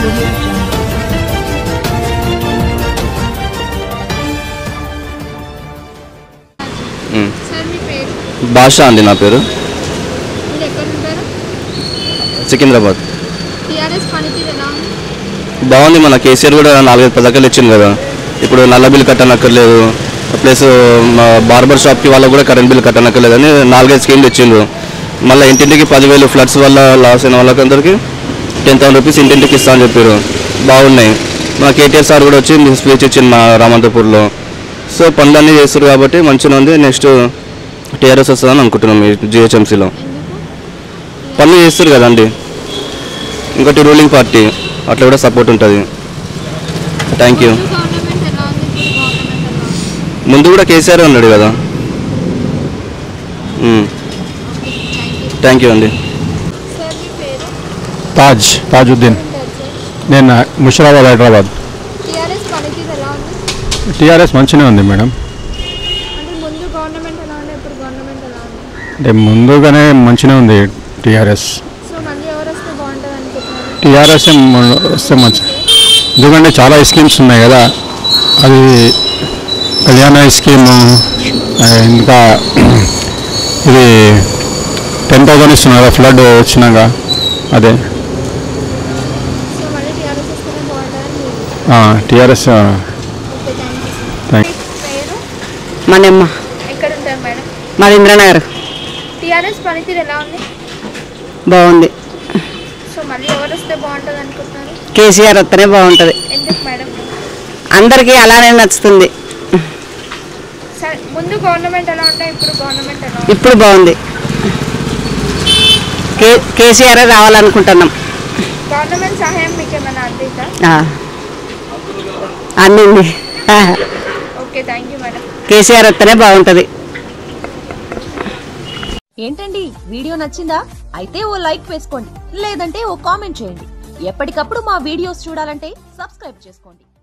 audio jungle. ఉమ్. Sir మీ పేరు భాష అండి నా పేరు మీరు ఎక్కడ ఉంటారు సికింద్రాబాద్ టీఆర్ఎస్ పనితీరు ఎలా ఉంది బాగుంది మన కేసీఆర్ కూడా నాలుగైదు పథకాలు ఇచ్చింది కదా ఇప్పుడు నల్ల బిల్ కట్టనక్కర్లేదు ప్లస్ బార్బర్ షాప్కి వాళ్ళకు కూడా కరెంట్ బిల్ కట్టనక్కర్లేదు అని నాలుగైదు స్కీమ్లు ఇచ్చిండ్రు మళ్ళీ ఇంటింటికి పదివేలు ఫ్లడ్స్ వల్ల లాస్ అయిన వాళ్ళకందరికీ టెన్ థౌసండ్ రూపీస్ ఇంటింటికి ఇస్తా అని చెప్పారు బాగున్నాయి మా కేటీఆర్ సార్ కూడా వచ్చి మీ స్పీచ్ ఇచ్చింది మా రామంతపూర్లో సో పనులన్నీ చేస్తారు కాబట్టి మంచిగా ఉంది నెక్స్ట్ టీఆర్ఎస్ వస్తుందని అనుకుంటున్నాం ఈ జిహెచ్ఎంసీలో ఎందుకు పనులు చేస్తారు కదండి ఇంకోటి రూలింగ్ పార్టీ అట్లా కూడా సపోర్ట్ ఉంటుంది థ్యాంక్ యూ ముందు గవర్నమెంట్ ఎలా ఉంది ఇప్పుడు గవర్నమెంట్ ఎలా ఉంది ముందు కూడా కేసీఆర్ ఉన్నాడు కదా థ్యాంక్ యూ అండి సార్ మీ పేరు తాజ్ తాజుద్దీన్ ఉంటారు సార్ నేను ముషిరాబాద్ హైదరాబాద్ టీఆర్ఎస్ పనితీరు ఎలా ఉంది టీఆర్ఎస్ మంచిగానే ఉంది మేడం అంటే ముందు గవర్నమెంట్ ఎలా ఉంది ఇప్పుడు గవర్నమెంట్ ఎలా ఉంది అంటే ముందుగానే మంచిగానే ఉంది టీఆర్ఎస్ సో మళ్ళీ ఎవరు వస్తే బాగుంటుంది అనుకుంటున్నారు టీఆర్ఎస్ వస్తే మంచి ఎందుకంటే చాలా స్కీమ్స్ ఉన్నాయి కదా అది కళ్యాణ స్కీమ్ ఇంకా ఇది టెన్ థౌసండ్ ఇస్తున్నారు కదా ఫ్లడ్ వచ్చినాక అదే సో మళ్ళీ టీఆర్ఎస్ వస్తేనే బాగుంటుందని మీరు TRS okay thank you thank పేరు మనమ్మ ఎక్కడ ఉంటారు మేడం మాది ఇంద్రనగర్ టీఆర్ఎస్ పనితీరు ఎలా ఉంది బాగుంది సో మళ్ళీ ఎవరు వస్తే బాగుంటుంది అనుకుంటున్నారు కేసీఆర్ వస్తేనే బాగుంటుంది ఎందుకు మేడం అందరికీ అలానే నచ్చుతుంది సరే ముందు గవర్నమెంట్ ఎలా ఉంటే ఇప్పుడు గవర్నమెంట్ ఎలా ఉంది ఇప్పుడు బాగుంది కే కేసీఆర్ రావాలనుకుంటున్నాం గవర్నమెంట్ సహాయం మీకు ఏమైనా అందిందా ఆ. అందింది ఆ. Okay thank you madam KCR వస్తేనే బాగుంటుంది ఏంటండి వీడియో నచ్చిందా అయితే ఓ లైక్ వేసుకోండి లేదంటే ఓ కామెంట్ చేయండి ఎప్పటికప్పుడు మా వీడియోస్ చూడాలంటే సబ్స్క్రైబ్ చేసుకోండి